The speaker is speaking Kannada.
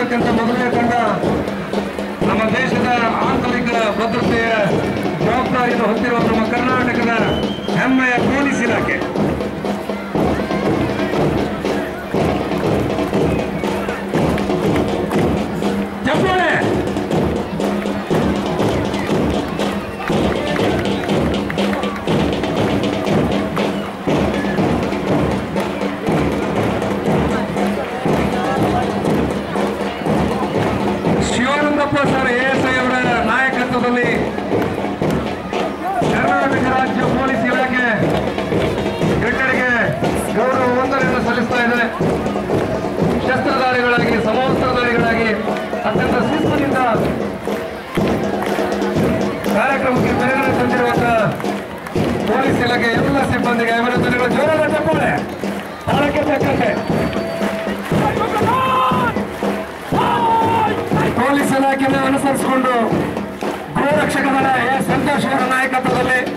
ಇರ್ತಕ್ಕಂಥ ಮೊದಲನೇ ತಂಡ ನಮ್ಮ ದೇಶದ ಆಂತರಿಕ ಭದ್ರತೆಯ ಜವಾಬ್ದಾರಿಯನ್ನು ಹೊಂದಿರುವ ನಮ್ಮ ಕರ್ನಾಟಕದ ಹೆಮ್ಮೆಯ ಪೊಲೀಸ್ ಇಲಾಖೆ ಚಪ್ಪಾಳೆ ಶಿವಾನಂದಪ್ಪ ಸರ್ ಎಎಸ್ಐ ಅವರ ನಾಯಕತ್ವದಲ್ಲಿ ಕರ್ನಾಟಕ ರಾಜ್ಯ ಪೊಲೀಸ್ ಇಲಾಖೆ ಗಣ್ಯರಿಗೆ ಗೌರವ ವಂದನೆಯನ್ನು ಸಲ್ಲಿಸ್ತಾ ಇದೆ ಶಸ್ತ್ರಧಾರಿಗಳಾಗಿ ಸಮವಸ್ತ್ರಧಾರಿಗಳಾಗಿ ಅತ್ಯಂತ ಶಿಸ್ತಿನಿಂದ ಕಾರ್ಯಕ್ರಮಕ್ಕೆ ಪ್ರೇರಣೆ ತಂದಿರುವಂತಹ ಪೊಲೀಸ್ ಇಲಾಖೆ ಎಲ್ಲ ಸಿಬ್ಬಂದಿಗೆ ಅಭಿನಂದನೆಗಳು ಜೋರಾದ ಚಪ್ಪಾಳೆ ತಾಳಕ್ಕೆ ತಕ್ಕಂತೆ ಪೊಲೀಸ್ ಇಲಾಖೆಯನ್ನು ಅನುಸರಿಸಿಕೊಂಡು ಗೃಹರಕ್ಷಕ ದಳ ಎ ಸಂತೋಷ್ ಅವರ ನಾಯಕತ್ವದಲ್ಲಿ